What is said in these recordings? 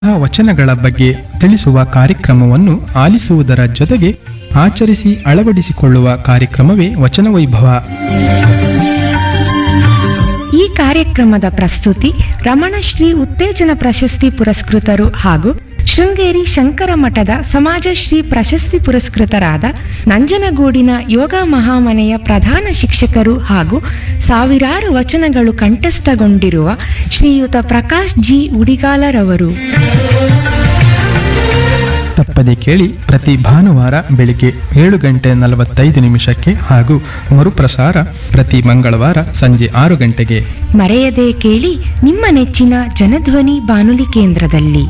ಆ ವಚನಗಳ ಬಗ್ಗೆ ತಿಳಿಸುವ ಕಾರ್ಯಕ್ರಮವನ್ನು ಆಲಿಸುವುದರ ಜೊತೆಗೆ ಆಚರಿಸಿ ಅಳವಡಿಸಿಕೊಳ್ಳುವ ಕಾರ್ಯಕ್ರಮವೇ ವಚನ ವೈಭವ ಈ ಕಾರ್ಯಕ್ರಮದ ಪ್ರಸ್ತುತಿ ರಮಣಶ್ರೀ ಉತ್ತೇಜನ ಪ್ರಶಸ್ತಿ ಪುರಸ್ಕೃತರು ಹಾಗೂ ಶೃಂಗೇರಿ ಶಂಕರ ಮಠದ ಸಮಾಜಶ್ರೀ ಪ್ರಶಸ್ತಿ ಪುರಸ್ಕೃತರಾದ ನಂಜನಗೂಡಿನ ಯೋಗ ಮಹಾಮನೆಯ ಪ್ರಧಾನ ಶಿಕ್ಷಕರು ಹಾಗೂ ಸಾವಿರಾರು ವಚನಗಳು ಕಂಠಸ್ಥಗೊಂಡಿರುವ ಶ್ರೀಯುತ ಪ್ರಕಾಶ್ ಜಿ ಉಡಿಗಾಲರವರು ತಪ್ಪದೆ ಕೇಳಿ ಪ್ರತಿ ಭಾನುವಾರ ಬೆಳಿಗ್ಗೆ ಏಳು ಗಂಟೆ ನಲವತ್ತೈದು ನಿಮಿಷಕ್ಕೆ ಹಾಗೂ ಮರುಪ್ರಸಾರ ಪ್ರತಿ ಮಂಗಳವಾರ ಸಂಜೆ ಆರು ಗಂಟೆಗೆ ಮರೆಯದೆ ಕೇಳಿ ನಿಮ್ಮ ನೆಚ್ಚಿನ ಜನಧ್ವನಿ ಬಾನುಲಿ ಕೇಂದ್ರದಲ್ಲಿ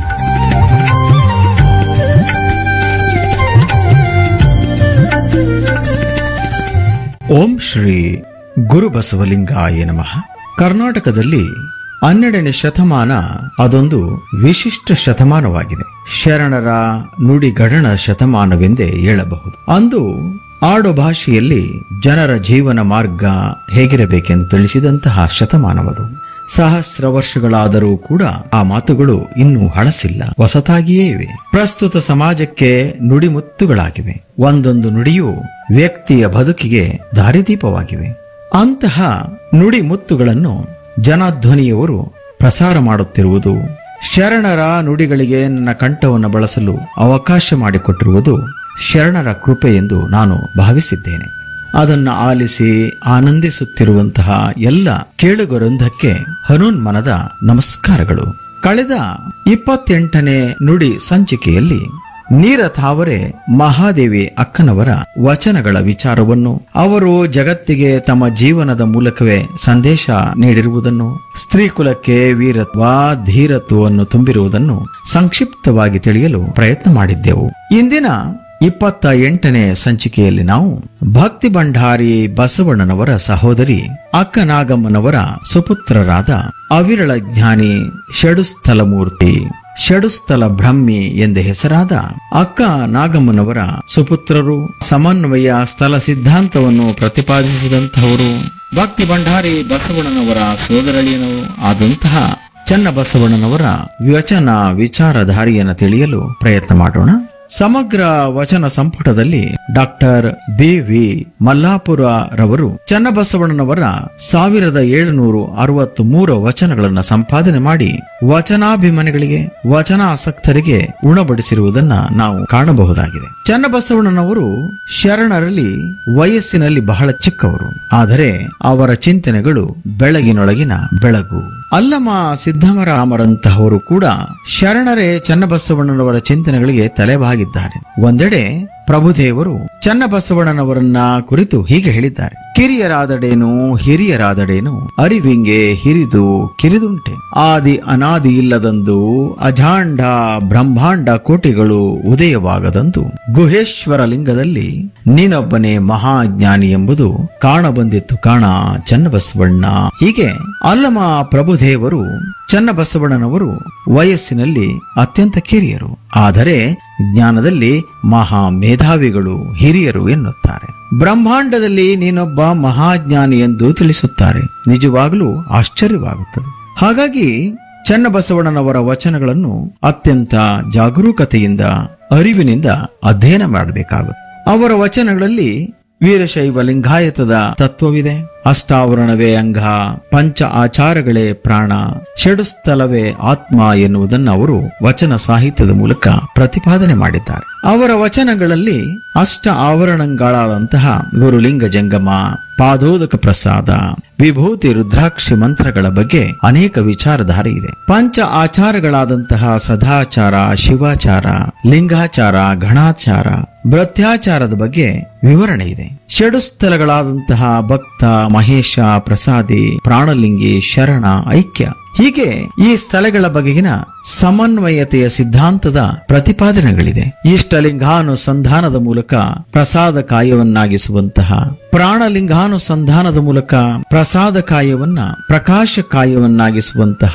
ಓಂ ಶ್ರೀ ಗುರು ಬಸವಲಿಂಗಾಯ ನಮಃ ಕರ್ನಾಟಕದಲ್ಲಿ ಹನ್ನೆರಡನೇ ಶತಮಾನ ಅದೊಂದು ವಿಶಿಷ್ಟ ಶತಮಾನವಾಗಿದೆ ಶರಣರ ನುಡಿಗಡಣ ಶತಮಾನವೆಂದೇ ಹೇಳಬಹುದು ಅಂದು ಆಡು ಭಾಷೆಯಲ್ಲಿ ಜನರ ಜೀವನ ಮಾರ್ಗ ಹೇಗಿರಬೇಕೆಂದು ತಿಳಿಸಿದಂತಹ ಶತಮಾನವದು ಸಹಸ್ರ ವರ್ಷಗಳಾದರೂ ಕೂಡ ಆ ಮಾತುಗಳು ಇನ್ನೂ ಹಳಸಿಲ್ಲ ಹೊಸತಾಗಿಯೇ ಇವೆ ಪ್ರಸ್ತುತ ಸಮಾಜಕ್ಕೆ ನುಡಿಮುತ್ತುಗಳಾಗಿವೆ ಒಂದೊಂದು ನುಡಿಯು ವ್ಯಕ್ತಿಯ ಬದುಕಿಗೆ ದಾರಿದೀಪವಾಗಿವೆ ಅಂತಹ ನುಡಿಮುತ್ತುಗಳನ್ನು ಜನಧ್ವನಿಯವರು ಪ್ರಸಾರ ಮಾಡುತ್ತಿರುವುದು ಶರಣರ ನುಡಿಗಳಿಗೆ ನನ್ನ ಕಂಠವನ್ನು ಬಳಸಲು ಅವಕಾಶ ಮಾಡಿಕೊಟ್ಟಿರುವುದು ಶರಣರ ಕೃಪೆ ಎಂದು ನಾನು ಭಾವಿಸಿದ್ದೇನೆ ಅದನ್ನು ಆಲಿಸಿ ಆನಂದಿಸುತ್ತಿರುವಂತಹ ಎಲ್ಲ ಕೇಳುಗರೊಂದಕ್ಕೆ ಹನುನ್ಮನದ ನಮಸ್ಕಾರಗಳು ಕಳೆದ ಇಪ್ಪತ್ತೆಂಟನೇ ನುಡಿ ಸಂಚಿಕೆಯಲ್ಲಿ ನೀರ ತಾವರೆ ಮಹಾದೇವಿ ಅಕ್ಕನವರ ವಚನಗಳ ವಿಚಾರವನ್ನು ಅವರು ಜಗತ್ತಿಗೆ ತಮ್ಮ ಜೀವನದ ಮೂಲಕವೇ ಸಂದೇಶ ನೀಡಿರುವುದನ್ನು ಸ್ತ್ರೀ ಕುಲಕ್ಕೆ ವೀರತ್ವ ಧೀರತ್ವವನ್ನು ತುಂಬಿರುವುದನ್ನು ಸಂಕ್ಷಿಪ್ತವಾಗಿ ತಿಳಿಯಲು ಪ್ರಯತ್ನ ಮಾಡಿದ್ದೆವು ಇಂದಿನ ಇಪ್ಪತ್ತ ಎಂಟನೇ ಸಂಚಿಕೆಯಲ್ಲಿ ನಾವು ಭಕ್ತಿ ಭಂಡಾರಿ ಬಸವಣ್ಣನವರ ಸಹೋದರಿ ಅಕ್ಕ ನಾಗಮ್ಮನವರ ಸುಪುತ್ರರಾದ ಅವಿರಳ ಜ್ಞಾನಿ ಷಡುಸ್ಥಲಮೂರ್ತಿ ಷಡುಸ್ಥಲ ಬ್ರಹ್ಮಿ ಎಂದೇ ಹೆಸರಾದ ಅಕ್ಕ ನಾಗಮ್ಮನವರ ಸುಪುತ್ರರು ಸಮನ್ವಯ ಸ್ಥಳ ಸಿದ್ಧಾಂತವನ್ನು ಪ್ರತಿಪಾದಿಸಿದಂತಹವರು ಭಕ್ತಿ ಭಂಡಾರಿ ಬಸವಣ್ಣನವರ ಸೋದರಳಿಯನು ಆದಂತಹ ಚನ್ನಬಸವಣ್ಣನವರ ವಚನ ವಿಚಾರಧಾರಿಯನ್ನು ತಿಳಿಯಲು ಪ್ರಯತ್ನ ಮಾಡೋಣ ಸಮಗ್ರ ವಚನ ಸಂಪುಟದಲ್ಲಿ ಡಾಕ್ಟರ್ ಬಿ ವಿ ಮಲ್ಲಾಪುರ ರವರು ಚನ್ನಬಸವಣ್ಣನವರ ಸಾವಿರದ ಏಳುನೂರು ಅರವತ್ತು ಮೂರು ವಚನಗಳನ್ನು ಸಂಪಾದನೆ ಮಾಡಿ ವಚನಾಭಿಮಾನಿಗಳಿಗೆ ವಚನಾಸಕ್ತರಿಗೆ ಉಣಬಡಿಸಿರುವುದನ್ನ ನಾವು ಕಾಣಬಹುದಾಗಿದೆ ಚನ್ನಬಸವಣ್ಣನವರು ಶರಣರಲ್ಲಿ ವಯಸ್ಸಿನಲ್ಲಿ ಬಹಳ ಚಿಕ್ಕವರು ಆದರೆ ಅವರ ಚಿಂತನೆಗಳು ಬೆಳಗಿನೊಳಗಿನ ಬೆಳಗು ಅಲ್ಲಮ ಸಿದ್ದಮರಾಮರಂತಹವರು ಕೂಡ ಶರಣರೇ ಚನ್ನಬಸವಣ್ಣನವರ ಚಿಂತನೆಗಳಿಗೆ ತಲೆಬಾಗಿದ್ದಾರೆ ಒಂದೆಡೆ ಪ್ರಭುದೇವರು ಚನ್ನಬಸವಣ್ಣನವರನ್ನ ಕುರಿತು ಹೀಗೆ ಹೇಳಿದ್ದಾರೆ ಕಿರಿಯರಾದಡೇನು ಹಿರಿಯರಾದಡೇನು ಅರಿವಿಂಗೆ ಹಿರಿದು ಕಿರಿದುಂಟೆ ಆದಿ ಅನಾದಿ ಇಲ್ಲದಂದು ಅಜಾಂಡ ಬ್ರಹ್ಮಾಂಡ ಕೋಟಿಗಳು ಉದಯವಾಗದಂದು ಗುಹೇಶ್ವರ ಲಿಂಗದಲ್ಲಿ ನೀನೊಬ್ಬನೇ ಮಹಾಜ್ಞಾನಿ ಎಂಬುದು ಕಾಣಬಂದಿತ್ತು ಕಾಣ ಚನ್ನಬಸವಣ್ಣ ಹೀಗೆ ಅಲ್ಲಮ ಪ್ರಭುದೇವರು ಚನ್ನಬಸವಣ್ಣನವರು ವಯಸ್ಸಿನಲ್ಲಿ ಅತ್ಯಂತ ಕಿರಿಯರು ಆದರೆ ಜ್ಞಾನದಲ್ಲಿ ಮಹಾ ಮೇಧಾವಿಗಳು ಹಿರಿಯರು ಎನ್ನುತ್ತಾರೆ ಬ್ರಹ್ಮಾಂಡದಲ್ಲಿ ನೀನೊಬ್ಬ ಮಹಾಜ್ಞಾನಿ ಎಂದು ತಿಳಿಸುತ್ತಾರೆ ನಿಜವಾಗಲೂ ಆಶ್ಚರ್ಯವಾಗುತ್ತದೆ ಹಾಗಾಗಿ ಚನ್ನಬಸವಣ್ಣನವರ ವಚನಗಳನ್ನು ಅತ್ಯಂತ ಜಾಗರೂಕತೆಯಿಂದ ಅರಿವಿನಿಂದ ಅಧ್ಯಯನ ಮಾಡಬೇಕಾಗುತ್ತೆ ಅವರ ವಚನಗಳಲ್ಲಿ ವೀರಶೈವ ಲಿಂಗಾಯತದ ತತ್ವವಿದೆ ಅಷ್ಟಾವರಣವೇ ಅಂಗ ಪಂಚ ಆಚಾರಗಳೇ ಪ್ರಾಣ ಷಡುಸ್ಥಲವೇ ಆತ್ಮ ಎನ್ನುವುದನ್ನು ಅವರು ವಚನ ಸಾಹಿತ್ಯದ ಮೂಲಕ ಪ್ರತಿಪಾದನೆ ಮಾಡಿದ್ದಾರೆ ಅವರ ವಚನಗಳಲ್ಲಿ ಅಷ್ಟ ಆವರಣಗಳಾದಂತಹ ಗುರುಲಿಂಗ ಜಂಗಮ ಪಾದೋದಕ ಪ್ರಸಾದ ವಿಭೂತಿ ರುದ್ರಾಕ್ಷಿ ಮಂತ್ರಗಳ ಬಗ್ಗೆ ಅನೇಕ ವಿಚಾರಧಾರೆ ಇದೆ ಪಂಚ ಆಚಾರಗಳಾದಂತಹ ಸದಾಚಾರ ಶಿವಾಚಾರ ಲಿಂಗಾಚಾರ ಗಣಾಚಾರ ಭೃತ್ಯಾಚಾರದ ಬಗ್ಗೆ ವಿವರಣೆ ಇದೆ ಷಡುಸ್ಥಲಗಳಾದಂತಹ ಭಕ್ತ ಮಹೇಶ ಪ್ರಸಾದಿ ಪ್ರಾಣಲಿಂಗಿ ಶರಣ ಐಕ್ಯ ಹೀಗೆ ಈ ಸ್ಥಳಗಳ ಬಗೆಗಿನ ಸಮನ್ವಯತೆಯ ಸಿದ್ಧಾಂತದ ಪ್ರತಿಪಾದನೆಗಳಿದೆ ಇಷ್ಟಲಿಂಗಾನುಸಂಧಾನದ ಮೂಲಕ ಪ್ರಸಾದ ಕಾಯವನ್ನಾಗಿಸುವಂತಹ ಪ್ರಾಣಲಿಂಗಾನುಸಂಧಾನದ ಮೂಲಕ ಪ್ರಸಾದ ಕಾಯವನ್ನ ಪ್ರಕಾಶ ಕಾಯವನ್ನಾಗಿಸುವಂತಹ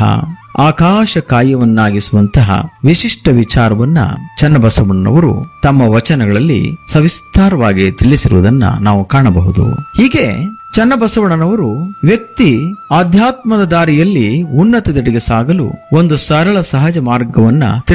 ಆಕಾಶ ಕಾಯವನ್ನಾಗಿಸುವಂತಹ ವಿಶಿಷ್ಟ ವಿಚಾರವನ್ನ ಚನ್ನಬಸವಣ್ಣನವರು ತಮ್ಮ ವಚನಗಳಲ್ಲಿ ಸವಿಸ್ತಾರವಾಗಿ ತಿಳಿಸಿರುವುದನ್ನ ನಾವು ಕಾಣಬಹುದು ಹೀಗೆ ಚನ್ನಬಸವಣ್ಣನವರು ವ್ಯಕ್ತಿ ಆಧ್ಯಾತ್ಮದ ದಾರಿಯಲ್ಲಿ ಉನ್ನತದೆಡೆಗೆ ಸಾಗಲು ಒಂದು ಸರಳ ಸಹಜ ಮಾರ್ಗವನ್ನ